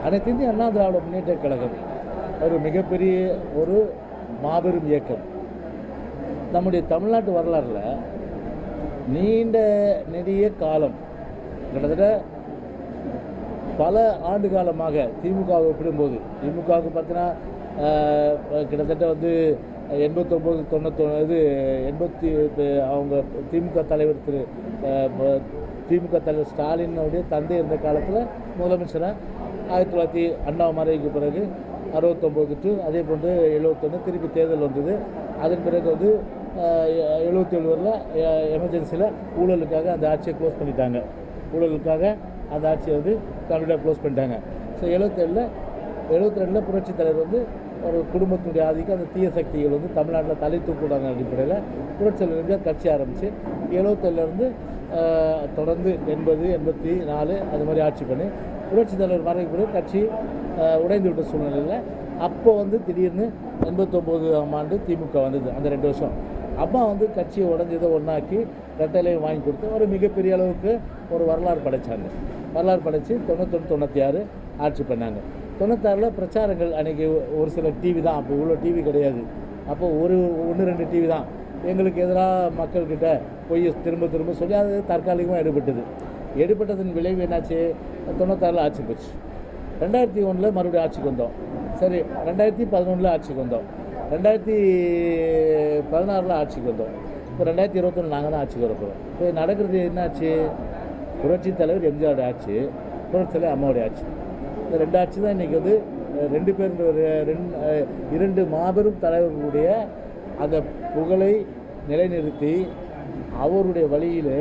அனைத்து இந்திய அண்ணா திராவிட முன்னேற்ற கழகம் ஒரு மிகப்பெரிய ஒரு மாபெரும் இயக்கம் நம்முடைய தமிழ்நாட்டு வரலாறுல நீண்ட நெடிய காலம் கிட்டத்தட்ட பல ஆண்டு காலமாக திமுகவை ஒப்பிடும்போது திமுகவுக்கு பார்த்தீங்கன்னா ஆஹ், கிட்டத்தட்ட வந்து எண்பத்தொம்போது தொண்ணூத்தொன்று இது எண்பத்தி இது அவங்க திமுக தலைவர் திரு ஆஹ், ம- திமுக தலைவர் ஸ்டாலினுடைய தந்தை இருந்த காலத்தில் முதலமைச்சராக ஆயிரத்தி தொள்ளாயிரத்தி அண்ணா மறைவுக்கு பிறகு அறுபத்தொம்போது டு அதே போன்று எழுபத்தொன்று திருப்பி தேர்தல் வந்தது அதன் பிறகு வந்து எழுபத்தேழு வரல எமர்ஜென்சியில் ஊழலுக்காக அந்த ஆட்சியை க்ளோஸ் பண்ணிட்டாங்க ஊழலுக்காக அந்த ஆட்சியை வந்து கம்ப்ளீட்டாக க்ளோஸ் பண்ணிட்டாங்க ஸோ எழுபத்தேழில் எழுபத்தி ரெண்டில் புரட்சித் தலைவர் வந்து ஒரு குடும்பத்தினுடைய ஆதிக்கம் அந்த தீய சக்திகள் வந்து தமிழ்நாட்டில் தலை தூக்கூடாங்க அடிப்படையில் புரட்சியில் இருந்து கட்சி ஆரம்பித்து எழுபத்தேழுலேருந்து தொடர்ந்து எண்பது எண்பத்தி நாலு அது மாதிரி ஆட்சி பண்ணி புரட்சித் தலைவர் மறைவு பிறகு கட்சி ஆஹ், உடைந்து விட்ட சூழ்நிலையில் அப்போ வந்து திடீர்னு எண்பத்தொம்போதாம் ஆண்டு திமுக வந்தது அந்த ரெண்டு வருஷம் அம்மா வந்து கட்சியை உடஞ்சதை ஒன்றாக்கி ரெட்டையிலையும் வாங்கி கொடுத்து ஒரு மிகப்பெரிய அளவுக்கு ஒரு வரலாறு படைச்சாங்க வரலாறு படைச்சு தொண்ணூத்தொன்று தொண்ணூற்றி ஆறு ஆட்சி பண்ணாங்க தொண்ணூத்தாறில் பிரச்சாரங்கள் அன்றைக்கி ஒரு சில டிவி தான் அப்போ இவ்வளோ டிவி கிடையாது அப்போ ஒரு ஒன்று ரெண்டு டிவி தான் எங்களுக்கு எதிராக மக்கள்கிட்ட போய் திரும்ப திரும்ப சொல்லி அது தற்காலிகமாக எடுபட்டது எடுபட்டதன் விளைவு என்னாச்சு தொண்ணூத்தாறில் ஆட்சி போச்சு ரெண்டாயிரத்தி ஒன்றில் மறுபடியும் ஆட்சிக்கு வந்தோம் சரி ரெண்டாயிரத்தி பதினொன்றில் ஆட்சிக்கு வந்தோம் ரெண்டாயிரத்தி பதினாறில் ஆட்சிக்கு வந்தோம் இப்போ ரெண்டாயிரத்தி இருபத்தொன்று நாங்கள் தான் ஆட்சிக்கு வரப்போகிறோம் இப்போ நடக்கிறது என்னாச்சு புரட்சித் தலைவர் எம்ஜிஆர் ஆட்சி புரட்சித் தலைவர் அம்மாவுடைய ஆட்சி இந்த ரெண்டு ஆட்சி தான் இன்றைக்கி வந்து அஹ், ரெண்டு பேர் ரெண்டு அஹ், இரண்டு மாபெரும் தலைவர்களுடைய அந்த புகழை நிலைநிறுத்தி அவருடைய வழியிலே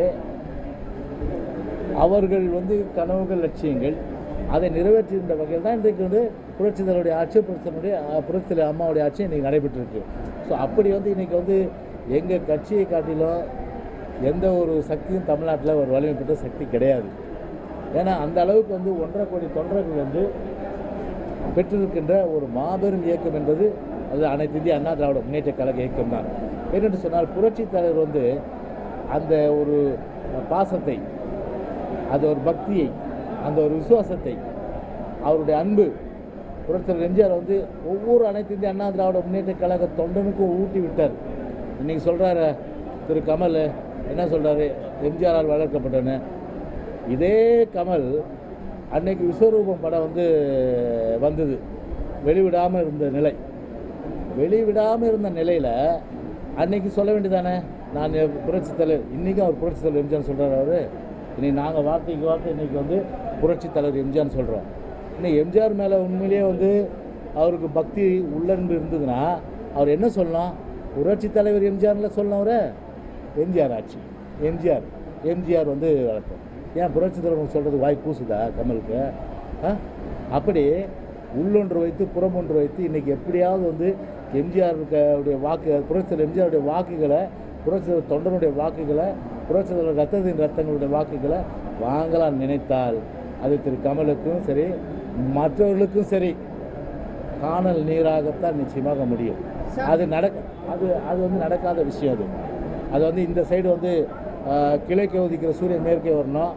அவர்கள் வந்து கனவுகள் லட்சியங்கள் அதை நிறைவேற்றுகின்ற வகையில் தான் இன்றைக்கு வந்து புரட்சித்தலைவருடைய ஆட்சி புரட்சித்தலைவருடைய புரட்சித்தலை அம்மாவுடைய ஆட்சி இன்றைக்கி நடைபெற்றிருக்கு ஸோ அப்படி வந்து இன்றைக்கி வந்து எங்கள் கட்சியை காட்டிலும் எந்த ஒரு சக்தியும் தமிழ்நாட்டில் ஒரு வலிமை பெற்ற சக்தி கிடையாது ஏன்னா அந்த அளவுக்கு வந்து ஒன்றரை கோடி தொண்டர்கள் வந்து பெற்றிருக்கின்ற ஒரு மாபெரும் இயக்கம் என்பது அது அனைத்து இந்திய அண்ணா திராவிட முன்னேற்ற கழக இயக்கம் தான் ஏனென்று சொன்னால் புரட்சித் தலைவர் வந்து அந்த ஒரு பாசத்தை அந்த ஒரு பக்தியை அந்த ஒரு விசுவாசத்தை அவருடைய அன்பு புரட்சித்தலைவர் எம்ஜிஆர் வந்து ஒவ்வொரு அனைத்து இந்திய அண்ணா திராவிட முன்னேற்ற கழக தொண்டனுக்கும் ஊட்டி விட்டார் இன்னைக்கு சொல்கிறாரு திரு கமல் என்ன சொல்கிறாரு எம்ஜிஆரால் வளர்க்கப்பட்டன்னு இதே கமல் அன்னைக்கு விஸ்வரூபம் படம் வந்து வந்தது வெளிவிடாமல் இருந்த நிலை வெளிவிடாமல் இருந்த நிலையில் அன்னைக்கு சொல்ல வேண்டியதானே நான் புரட்சித் தலைவர் இன்றைக்கும் அவர் புரட்சித் தலைவர் எம்ஜிஆர் சொல்கிறார் அவர் இன்னைக்கு நாங்கள் வார்த்தைக்கு வார்த்தை இன்னைக்கு வந்து புரட்சித் தலைவர் எம்ஜிஆர்னு சொல்கிறோம் இன்னைக்கு எம்ஜிஆர் மேலே உண்மையிலேயே வந்து அவருக்கு பக்தி உள்ளன்பு இருந்ததுன்னா அவர் என்ன சொல்லலாம் புரட்சித் தலைவர் எம்ஜிஆர்ல சொல்லலாம் அவரை எம்ஜிஆர் ஆட்சி எம்ஜிஆர் எம்ஜிஆர் வந்து வளர்த்தோம் ஏன் புரட்சித் தலைவர் சொல்கிறது வாய் கூசுதா கமலுக்கு ஆ அப்படி உள்ளொன்று வைத்து புறம் ஒன்று வைத்து இன்றைக்கி எப்படியாவது வந்து எம்ஜிஆர் உடைய வாக்கு புரட்சித்தலைவர் எம்ஜிஆருடைய வாக்குகளை புரட்சித்தலைவர் தொண்டனுடைய வாக்குகளை புரட்சித்தலைவர் ரத்தத்தின் ரத்தங்களுடைய வாக்குகளை வாங்கலாம் நினைத்தால் அது திரு கமலுக்கும் சரி மற்றவர்களுக்கும் சரி காணல் நீராகத்தான் நிச்சயமாக முடியும் அது நடக்க அது அது வந்து நடக்காத விஷயம் அது அது வந்து இந்த சைடு வந்து ஆஹ், கிழக்கே உதிக்கிற சூரியன் மேற்கே வரணும்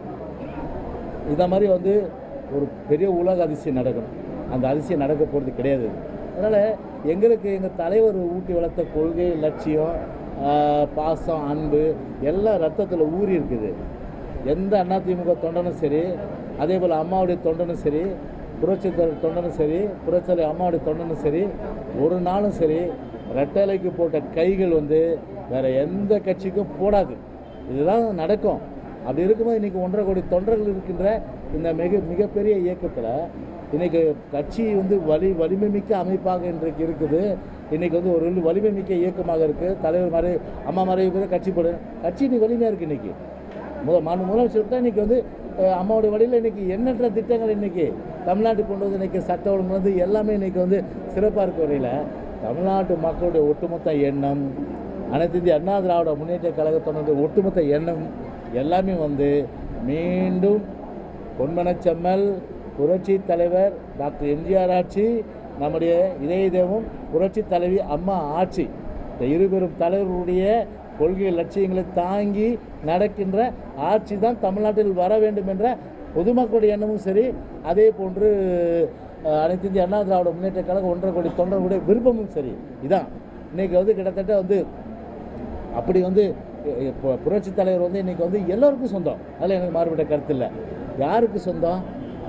இதை மாதிரி வந்து ஒரு பெரிய உலக அதிசயம் நடக்கணும் அந்த அதிசயம் நடக்க போகிறது கிடையாது அதனால் எங்களுக்கு எங்கள் தலைவர் ஊட்டி வளர்த்த கொள்கை லட்சியம் ஆஹ், பாசம் அன்பு எல்லாம் ரத்தத்தில் ஊறி இருக்குது எந்த அதிமுக தொண்டனும் சரி அதே போல் அம்மாவுடைய தொண்டனும் சரி புரட்சி தலைவர் தொண்டனும் சரி புரட்சி தலைவர் அம்மாவுடைய தொண்டனும் சரி ஒரு நாளும் சரி ரெட்டலைக்கு போட்ட கைகள் வந்து வேற எந்த கட்சிக்கும் போடாது இதுதான் நடக்கும் அப்படி இருக்கும்போது இன்னைக்கு ஒன்றரை கோடி தொண்டர்கள் இருக்கின்ற இந்த மிக மிகப்பெரிய இயக்கத்தில் இன்னைக்கு கட்சி வந்து வலி வலிமை மிக்க அமைப்பாக இன்றைக்கு இருக்குது இன்னைக்கு வந்து ஒரு வலிமை மிக்க இயக்கமாக இருக்குது தலைவர் மாதிரி அம்மா மறைவு பேர் கட்சி போடு கட்சி இன்னைக்கு வலிமையாக இருக்குது இன்னைக்கு முத மாண்பு முதலமைச்சர் தான் இன்னைக்கு வந்து அஹ், அம்மாவுடைய வழியில் இன்னைக்கு எண்ணற்ற திட்டங்கள் இன்னைக்கு தமிழ்நாட்டுக்கு கொண்டு வந்து இன்னைக்கு சட்ட ஒழுங்கு வந்து எல்லாமே இன்னைக்கு வந்து சிறப்பாக இருக்க வரையில் தமிழ்நாட்டு மக்களுடைய ஒட்டுமொத்த எண்ணம் அனைத்து இந்திய அண்ணா திராவிட முன்னேற்ற கழகத்தினுடைய ஒட்டுமொத்த எண்ணம் எல்லாமே வந்து மீண்டும் பொன்மனச்செம்மல் புரட்சி தலைவர் டாக்டர் எம்ஜிஆர் ஆட்சி நம்முடைய இதய தெய்வம் புரட்சி தலைவி அம்மா ஆட்சி இந்த இருபெரும் தலைவர்களுடைய கொள்கை லட்சியங்களை தாங்கி நடக்கின்ற ஆட்சி தான் தமிழ்நாட்டில் வர வேண்டும் என்ற பொதுமக்களுடைய எண்ணமும் சரி அதே போன்று அஹ், அனைத்து இந்திய அண்ணா திராவிட முன்னேற்ற கழகம் ஒன்றரை கோடி தொண்டர்களுடைய விருப்பமும் சரி இதான் இன்னைக்கு வந்து கிட்டத்தட்ட வந்து அப்படி வந்து இப்போ புரட்சி தலைவர் வந்து இன்னைக்கு வந்து எல்லோருக்கும் சொந்தம் அதில் எனக்கு மாறுபட்ட கருத்து இல்லை யாருக்கு சொந்தம்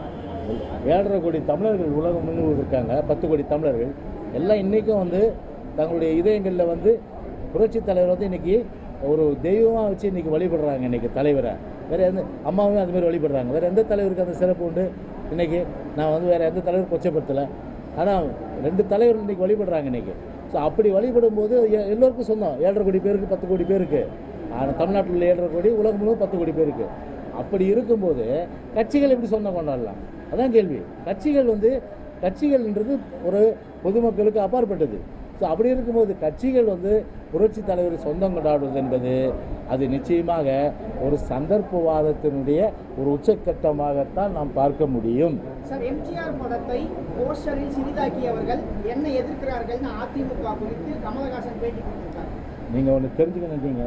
ஏழரை கோடி தமிழர்கள் உலகம் முழுவதும் இருக்காங்க பத்து கோடி தமிழர்கள் எல்லாம் இன்றைக்கும் வந்து தங்களுடைய இதயங்களில் வந்து புரட்சி தலைவர் வந்து இன்னைக்கு ஒரு தெய்வமாக வச்சு இன்னைக்கு வழிபடுறாங்க இன்னைக்கு தலைவரை வேற எந்த அம்மாவும் அது மாதிரி வழிபடுறாங்க வேற எந்த தலைவருக்கு அந்த சிறப்பு உண்டு இன்னைக்கு நான் வந்து வேற எந்த தலைவர் கொச்சப்படுத்தலை ஆனால் ரெண்டு தலைவர் இன்னைக்கு வழிபடுறாங்க இன்னைக்கு ஸோ அப்படி வழிபடும் போது எ- எல்லோருக்கும் சொந்தம் ஏழரை கோடி பேருக்கு பத்து கோடி பேருக்கு ஆனால் தமிழ்நாட்டில் உள்ள ஏழரை கோடி உலகம் முழுவதும் பத்து கோடி பேருக்கு அப்படி இருக்கும்போது கட்சிகள் எப்படி சொந்தம் கொண்டாடலாம் அதான் கேள்வி கட்சிகள் வந்து கட்சிகள்ன்றது ஒரு பொதுமக்களுக்கு அப்பாற்பட்டது ஸோ அப்படி இருக்கும்போது கட்சிகள் வந்து புரட்சி தலைவர் சொந்தம் கொண்டாடுவது என்பது அது நிச்சயமாக ஒரு சந்தர்ப்பவாதத்தினுடைய ஒரு உச்சக்கட்டமாகத்தான் நாம் பார்க்க முடியும் சார் எம்ஜிஆர் படத்தை போஸ்டரில் சிறிதாக்கியவர்கள் என்ன எதிர்க்கிறார்கள்னு அதிமுக குறித்து கமலஹாசன் பேட்டி கொடுத்திருக்காரு நீங்கள் ஒன்று தெரிஞ்சுக்கணுட்டீங்க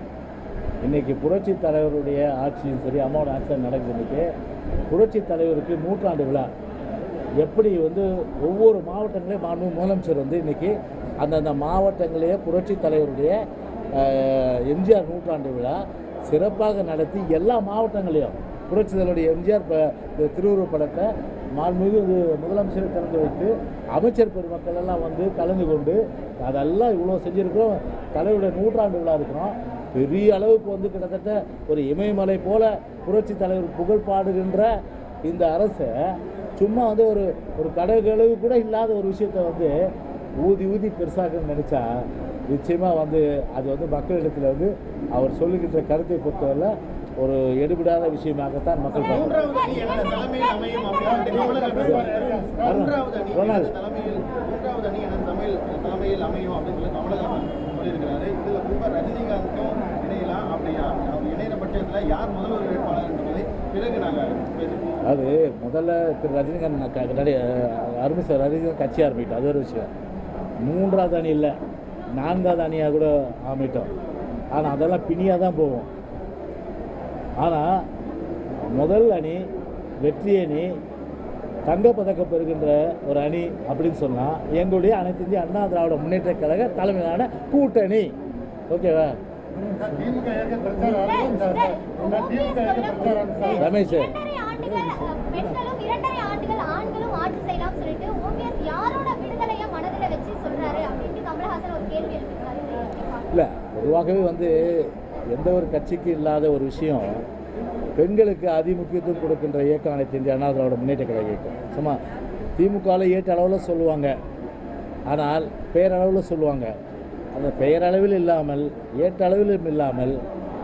இன்னைக்கு புரட்சி தலைவருடைய ஆட்சியும் சரி அம்மாவோட ஆட்சியும் நடக்குது இன்னைக்கு புரட்சி தலைவருக்கு நூற்றாண்டு விழா எப்படி வந்து ஒவ்வொரு மாவட்டங்களையும் மாண்பு முதலமைச்சர் வந்து இன்னைக்கு அந்தந்த மாவட்டங்களையே புரட்சி தலைவருடைய அஹ், எம்ஜிஆர் நூற்றாண்டு விழா சிறப்பாக நடத்தி எல்லா மாவட்டங்களையும் புரட்சி தலைவருடைய எம்ஜிஆர் ப- இந்த திருவுருவப் படத்தை மாண்புமிகு இது முதலமைச்சர் திறந்து வைத்து அமைச்சர் பெருமக்கள் எல்லாம் வந்து கலந்து கொண்டு அதெல்லாம் இவ்வளோ செஞ்சுருக்கிறோம் தலைவருடைய நூற்றாண்டு விழா இருக்கிறோம் பெரிய அளவுக்கு வந்து கிட்டத்தட்ட ஒரு இமயமலை போல புரட்சி தலைவர் புகழ் பாடுகின்ற இந்த அரசை சும்மா வந்து ஒரு ஒரு கடவுளவு கூட இல்லாத ஒரு விஷயத்தை வந்து ஊதி ஊதி பெருசாக்கணும்னு நினச்சா நிச்சயமாக வந்து அது வந்து மக்களிடத்தில் வந்து அவர் சொல்லுகின்ற கருத்தை பொறுத்தவரை ஒரு எடுபடாத விஷயமாகத்தான் மக்கள் பார்க்குறாங்க மூன்றாவது அணி எனது தலைமையில் அமையும் அப்படின்னு கமலஹாசன் மூன்றாவது அணி ரொனால்ட். எனது தலைமையில் மூன்றாவது அணி எனது தமிழ் தலைமையில் அமையும் அப்படின்னு சொல்லி கமலஹாசன் சொல்லியிருக்கிறாரு இதுல குறிப்பா ரஜினிகாந்துக்கும் இணையலாம் அப்படியா அவர் இணையிற பட்சத்துல யார் முதல்வர் வேட்பாளர் என்பதை பிறகு நாங்க பேசுவோம் அது முதல்ல திரு ரஜினிகாந்த் நான் க- கண்ணாடி அருமை சார் ரஜினிகாந்த் கட்சி ஆரம்பிட்டோம் அது ஒரு விஷயம் மூன்றாவது அணி இல்லை நான்காவது அணியாக கூட ஆரம்பிட்டோம் ஆனால் அதெல்லாம் பிணியாக தான் போகும் ஆனால் முதல் அணி வெற்றி அணி தங்கப்பதக்கம் பெறுகின்ற ஒரு அணி அப்படின்னு சொன்னால் எங்களுடைய அனைத்து இந்திய அண்ணா திராவிட முன்னேற்ற கழக தலைமையிலான கூட்டணி ஓகேவா திமுக ஏற்க பிரச்சாரம் ரமேஷ் இரண்டரை ஆண்டுகள் அஹ், பெண்களும் இரண்டரை ஆண்டுகள் ஆண்களும் ஆட்சி செய்யலாம் சொல்லிட்டு ஓபிஎஸ் யாரோட விடுதலைய மனதில வச்சு சொல்றாரு அப்படின்ட்டு கமலஹாசன் ஒரு கேள்வி எழுப்பியிருக்காரு இதை எப்படி பார்க்கறீங்க? இல்லை பொதுவாகவே வந்து எந்த ஒரு கட்சிக்கு இல்லாத ஒரு விஷயம் பெண்களுக்கு அதிமுக்கியத்துவம் கொடுக்கின்ற இயக்கம் அனைத்து இந்திய அண்ணா திராவிட முன்னேற்ற கழக இயக்கம் சும்மா திமுகவில் ஏற்ற அளவில் சொல்லுவாங்க ஆனால் பெயரளவில் சொல்லுவாங்க அந்த பெயரளவில் இல்லாமல் ஏற்ற அளவிலும் இல்லாமல்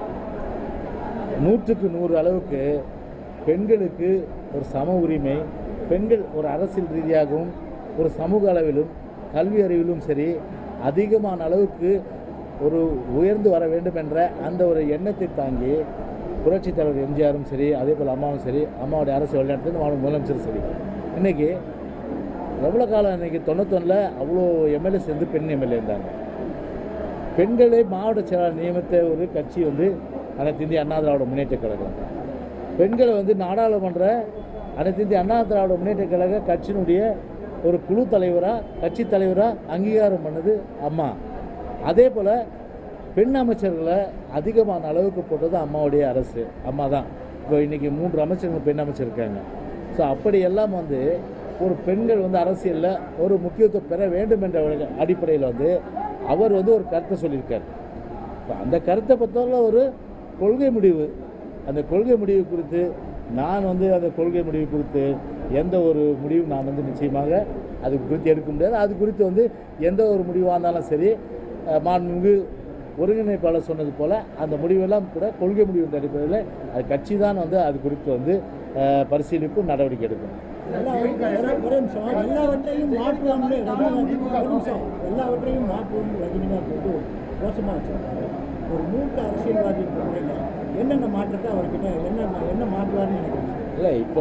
நூற்றுக்கு நூறு அளவுக்கு பெண்களுக்கு ஒரு சம உரிமை பெண்கள் ஒரு அரசியல் ரீதியாகவும் ஒரு சமூக அளவிலும் கல்வி அறிவிலும் சரி அதிகமான அளவுக்கு ஒரு உயர்ந்து வர வேண்டும் என்ற அந்த ஒரு எண்ணத்தை தாங்கி புரட்சித் தலைவர் எம்ஜிஆரும் சரி அதே போல் அம்மாவும் சரி அம்மாவுடைய அரசு வழிநடத்தி மாநில முதலமைச்சரும் சரி இன்றைக்கி எவ்வளோ காலம் இன்றைக்கி தொண்ணூத்தொன்னில் அவ்வளோ எம்எல்ஏ சேர்ந்து பெண் எம்எல்ஏ இருந்தாங்க பெண்களை மாவட்ட செயலாளர் நியமித்த ஒரு கட்சி வந்து அனைத்து இந்திய அண்ணா திராவிட முன்னேற்ற கழகம் பெண்களை வந்து நாடாளுமன்ற அனைத்து இந்திய அண்ணா திராவிட முன்னேற்ற கழக கட்சியினுடைய ஒரு குழு தலைவராக கட்சி தலைவராக அங்கீகாரம் பண்ணது அம்மா அதே போல் பெண் அமைச்சர்களை அதிகமான அளவுக்கு போட்டது அம்மாவுடைய அரசு அம்மா தான் இப்போ இன்றைக்கி மூன்று அமைச்சர்கள் பெண் அமைச்சர் இருக்காங்க ஸோ அப்படி எல்லாம் வந்து ஒரு பெண்கள் வந்து அரசியலில் ஒரு முக்கியத்துவம் பெற வேண்டும் என்ற ஒரு அடிப்படையில் வந்து அவர் வந்து ஒரு கருத்தை சொல்லியிருக்கார் இப்போ அந்த கருத்தை பொறுத்தவரை ஒரு கொள்கை முடிவு அந்த கொள்கை முடிவு குறித்து நான் வந்து அந்த கொள்கை முடிவு குறித்து எந்த ஒரு முடிவும் நான் வந்து நிச்சயமாக அது குறித்து எடுக்க முடியாது அது குறித்து வந்து எந்த ஒரு முடிவாக இருந்தாலும் சரி அஹ், மாண்புமிகு ஒருங்கிணைப்பாளர் சொன்னது போல் அந்த முடிவெல்லாம் கூட கொள்கை முடிவு அடிப்படையில் அது கட்சி தான் வந்து அது குறித்து வந்து அஹ், பரிசீலிப்பு நடவடிக்கை எடுக்கும் எல்லா- ஒரு நிமிஷம் எல்லாவற்றையும் மாற்றுவோம்னு ரஜினிகாந்த் ஒரு நிமிஷம் எல்லாவற்றையும் மாற்றுவோம்னு ரஜினிகாந்த் வந்து மோசமாக வச்சிருக்காரு ஒரு மூத்த அரசியல்வாதி என்ற முறையில் என்னென்ன மாற்றத்தை அவர்கிட்ட என்ன என்ன மாற்றுவார்னு நினைக்கிறீங்க இல்லை இப்போ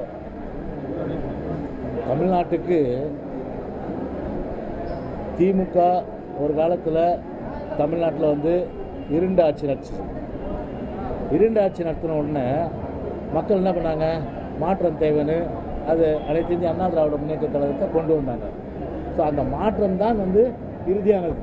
தமிழ்நாட்டுக்கு திமுக ஒரு காலத்தில் தமிழ்நாட்டில் வந்து இருண்ட ஆட்சி நடத்துச்சு இருண்ட ஆட்சி நடத்தின உடனே மக்கள் என்ன பண்ணாங்க மாற்றம் தேவைன்னு அது அனைத்து இந்திய அண்ணா திராவிட முன்னேற்ற கழகத்தை கொண்டு வந்தாங்க ஸோ அந்த மாற்றம் தான் வந்து இறுதியானது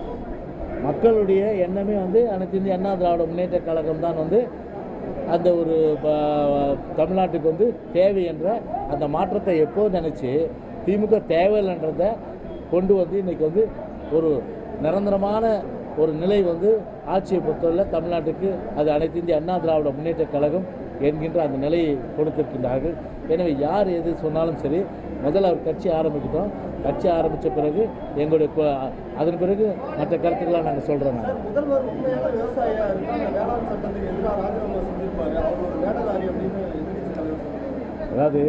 மக்களுடைய எண்ணமே வந்து அனைத்து இந்திய அண்ணா திராவிட முன்னேற்ற கழகம் தான் வந்து அந்த ஒரு ப- தமிழ்நாட்டுக்கு வந்து தேவை என்ற அந்த மாற்றத்தை எப்போ நினச்சி திமுக தேவையில்லைன்றதை கொண்டு வந்து இன்னைக்கு வந்து ஒரு நிரந்தரமான ஒரு நிலை வந்து ஆட்சியை பொறுத்தவரை தமிழ்நாட்டுக்கு அது அனைத்து இந்திய அண்ணா திராவிட முன்னேற்ற கழகம் என்கின்ற அந்த நிலையை கொடுத்திருக்கின்றார்கள் எனவே யார் எது சொன்னாலும் சரி முதல்ல அவர் கட்சி ஆரம்பிக்கிட்டோம் கட்சி ஆரம்பித்த பிறகு எங்களுடைய கு- அதன் பிறகு மற்ற கருத்துக்களாக நாங்கள் சொல்கிறோம் நாங்கள் முதல்வர் உண்மையான விவசாயியா இருந்தா அந்த வேளாண் சட்டத்துக்கு எதிராக ராஜினாமா செஞ்சிருப்பாரு அவர் ஒரு வேடதாரி அப்படின்னு எதிர்கட்சி தலைவர் சொன்னார் அதாவது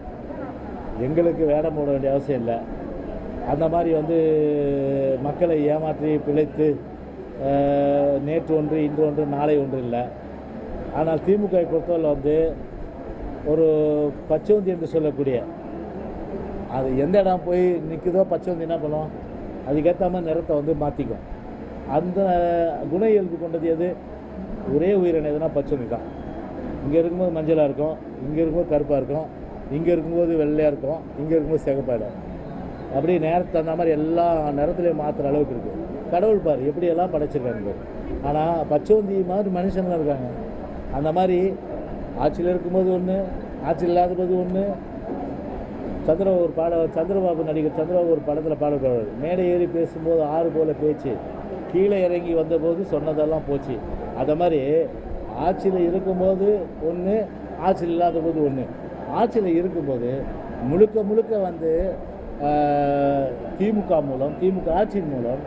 எங்களுக்கு வேடம் போட வேண்டிய அவசியம் இல்லை அந்த மாதிரி வந்து மக்களை ஏமாற்றி பிழைத்து அஹ், நேற்று ஒன்று இன்று ஒன்று நாளை ஒன்று இல்லை ஆனால் திமுகவை பொறுத்தவரை வந்து ஒரு பச்சோந்தி என்று சொல்லக்கூடிய அது எந்த இடம் போய் நிற்குதோ பச்சோந்தி என்ன பண்ணும் அதுக்கேற்ற மாதிரி நிறத்தை வந்து மாற்றிக்கும் அந்த குண இயல்பு கொண்டது எது ஒரே உயிரினம் எதுனா பச்சோந்தி தான் இங்கே இருக்கும்போது மஞ்சளாக இருக்கும் இங்கே இருக்கும்போது கருப்பாக இருக்கும் இங்கே இருக்கும்போது வெள்ளையாக இருக்கும் இங்கே இருக்கும்போது சிகப்பாயிடும் அப்படி நேரத்துக்கு தகுந்த மாதிரி எல்லா நிறத்துலையும் மாற்றுற அளவுக்கு இருக்குது கடவுள் பாரு எப்படியெல்லாம் படைச்சிருக்காங்க ஆனால் பச்சோந்தி மாதிரி மனுஷங்க இருக்காங்க அந்த மாதிரி ஆட்சியில் இருக்கும்போது ஒன்று ஆட்சியில் இல்லாத போது ஒன்று சந்திரபாபு ஒரு பாட சந்திரபாபு நடிகர் சந்திரபாபு ஒரு படத்தில் பாடப்படுவார் மேடை ஏறி பேசும்போது ஆறு போல பேச்சு கீழே இறங்கி வந்தபோது சொன்னதெல்லாம் போச்சு அதை மாதிரி ஆட்சியில் இருக்கும்போது ஒன்று ஆட்சியில் இல்லாத போது ஒன்று ஆட்சியில் இருக்கும்போது முழுக்க முழுக்க வந்து ஆஹ், திமுக மூலம் திமுக ஆட்சியின் மூலம்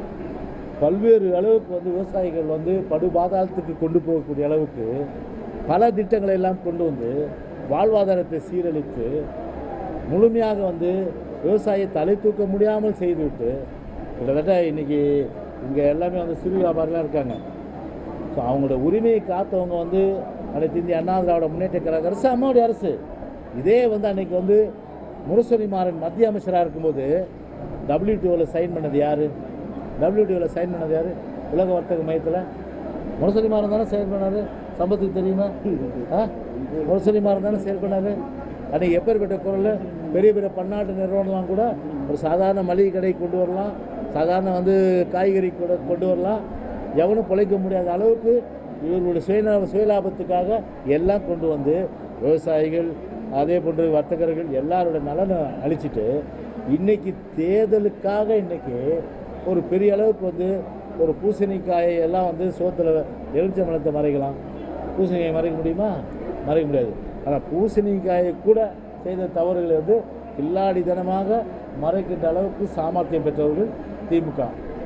பல்வேறு அளவுக்கு வந்து விவசாயிகள் வந்து படுபாதாளத்துக்கு கொண்டு போகக்கூடிய அளவுக்கு பல திட்டங்களை எல்லாம் கொண்டு வந்து வாழ்வாதாரத்தை சீரழித்து முழுமையாக வந்து விவசாயியை தலை தூக்க முடியாமல் செய்துவிட்டு கிட்டத்தட்ட இன்னைக்கு இங்கே எல்லாமே வந்து சிறு வியாபாரிலாம் இருக்காங்க ஸோ அவங்களோட உரிமையை காத்தவங்க வந்து அனைத்து இந்திய அண்ணா திராவிட முன்னேற்ற கழக அரசு அம்மாவுடைய அரசு இதே வந்து அன்னைக்கு வந்து முரசொலி மாறன் மத்திய அமைச்சராக இருக்கும்போது டபிள்யூடிஓவில் சைன் பண்ணது யார் டபிள்யூடிஓவில் சைன் பண்ணது யார் உலக வர்த்தக மையத்தில் முரசொலி மாறன் தானே செயல் பண்ணாரு சம்பத்துக்கு தெரியுமா ஆ முரசொலி மாறன் தானே செயல் பண்ணாரு அன்றைக்கி எப்பேற்பட்ட குரல் பெரிய பெரிய பன்னாட்டு நிறுவனம்லாம் கூட ஒரு சாதாரண மளிகை கடை கொண்டு வரலாம் சாதாரண வந்து காய்கறி கூட கொண்டு வரலாம் எவனும் பிழைக்க முடியாத அளவுக்கு இவர்களுடைய சுயநா சுயலாபத்துக்காக எல்லாம் கொண்டு வந்து விவசாயிகள் அதே போன்று வர்த்தகர்கள் எல்லாரோட நலனை அழிச்சிட்டு இன்னைக்கு தேர்தலுக்காக இன்னைக்கு ஒரு பெரிய அளவுக்கு வந்து ஒரு பூசணிக்காயை எல்லாம் வந்து சோத்தில் எலுமிச்சம்பழத்தை மறைக்கலாம் பூசணிக்காயை மறைக்க முடியுமா மறைக்க முடியாது ஆனால் பூசணிக்காயை கூட செய்த தவறுகளை வந்து கில்லாடித்தனமாக மறைக்கின்ற அளவுக்கு சாமர்த்தியம் பெற்றவர்கள் திமுக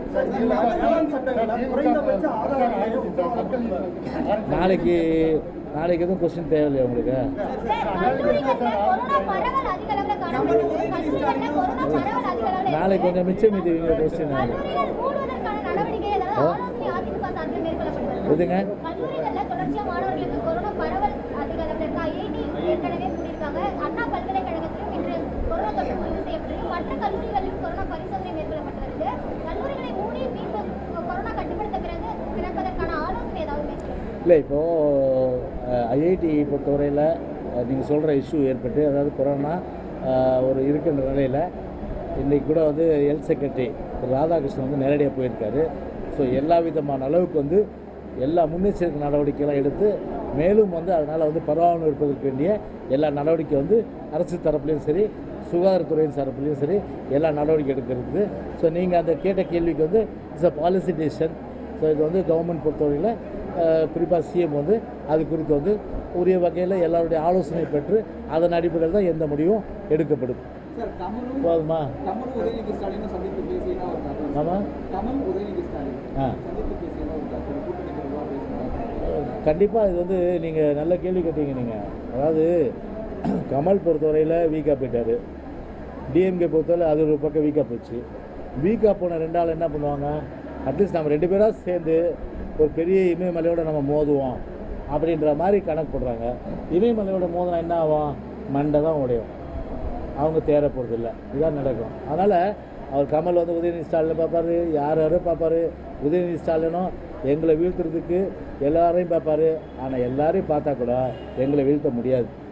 வேளாண் சட்டங்களை குறைந்தபட்ச ஆதார நிலையம் உத்தரவாதம் நாளைக்கு நாளைக்கு எதுவும் கொஸ்டின் தேவையில்லையா உங்களுக்கு சார், கல்லூரிகள்ல கொரோனா பரவல் அதிக அளவுல காணப்படுது. கல்லூரிகள்ல கொரோனா பரவல் அதிக அளவுல நாளைக்கு இருக்கு. கொஞ்சம் மிச்சம் மீதி கொஸ்டின் கல்லூரிகள் மூடுவதற்கான நடவடிக்கை ஏதாவது ஆ? ஆலோசனை அதிமுக சார்பில் மேற்கொள்ளப்பட்டு வருகிறது. எதுங்க கல்லூரிகள்ல தொடர்ச்சியா மாணவர்களுக்கு கொரோனா பரவல் அதிக அளவுல இருக்கு ஐஐடி ஏற்கனவே கூடியிருக்காங்க அண்ணா பல்கலைக்கழகத்திலும் இன்று கொரோனா தொற்று உறுதி செய்யப்பட்டிருக்கு மற்ற கல்லூரிகளிலும் கொரோனா பரிசோதனை மேற்கொள்ளப்பட்டு வருது கல்லூரிகளை மூடி மீண்டும் கொரோனா கட்டுப்படுத்த பிறகு திறப்பதற்கான ஆலோசனை ஏதாவது மேற்கொள்ளப்பட்டு இல்லை இப்போது ஐஐடி பொறுத்தவரையில் நீங்கள் சொல்கிற இஷ்யூ ஏற்பட்டு அதாவது கொரோனா அஹ், ஒரு இருக்கின்ற நிலையில் இன்றைக்கி கூட வந்து ஹெல்த் செக்ரட்டரி திரு ராதாகிருஷ்ணன் வந்து நேரடியாக போயிருக்காரு ஸோ எல்லா விதமான அளவுக்கு வந்து எல்லா முன்னெச்சரிக்கை நடவடிக்கைகளும் எடுத்து மேலும் வந்து அதனால் வந்து பரவாமல் இருப்பதற்கு வேண்டிய எல்லா நடவடிக்கை வந்து அரசு தரப்புலையும் சரி சுகாதாரத்துறையின் தரப்புலையும் சரி எல்லா நடவடிக்கை எடுக்கிறது ஸோ நீங்கள் அந்த கேட்ட கேள்விக்கு வந்து it's uh policy decision so இது வந்து கவர்மெண்ட் பொறுத்தவரையில் குறிப்பாக சிஎம் வந்து அது குறித்து வந்து உரிய வகையில் எல்லாருடைய ஆலோசனை பெற்று அதன் அடிப்படையில் தான் எந்த முடிவும் எடுக்கப்படும் சார் கமலும் போதுமா கமல் உதயநிதி ஸ்டாலினும் சந்தித்து பேசினா ஒரு தகவல் ஆமாம் கமல் உதயநிதி ஸ்டாலின் ஆ சந்தித்து பேசினா ஒரு தகவல் கூட்டணிக்கு ரூபா பேசினார் கண்டிப்பாக இது வந்து நீங்கள் நல்ல கேள்வி கேட்டீங்க நீங்கள் அதாவது கமல் பொறுத்தவரையில் வீக்காக போயிட்டார் டிஎம்கே பொறுத்தவரை அது ஒரு பக்கம் வீக்காக போச்சு வீக்காக போன ரெண்டு ஆள் என்ன பண்ணுவாங்க அட்லீஸ்ட் நம்ம ரெண்டு பேராக சேர்ந்து ஒரு பெரிய இமயமலையோட நம்ம மோதுவோம் அப்படின்ற மாதிரி கணக்கு போடுறாங்க இமயமலையோட மோதினா என்ன ஆகும் மண்டை தான் உடையும் அவங்க தேர போகிறது இல்லை இதுதான் நடக்கும் அதனால் அவர் கமல் வந்து உதயநிதி ஸ்டாலினை பார்ப்பாரு யார் யாரும் பார்ப்பாரு உதயநிதி ஸ்டாலினும் எங்களை வீழ்த்துறதுக்கு எல்லாரையும் பார்ப்பாரு ஆனால் எல்லாரையும் பார்த்தா கூட எங்களை வீழ்த்த முடியாது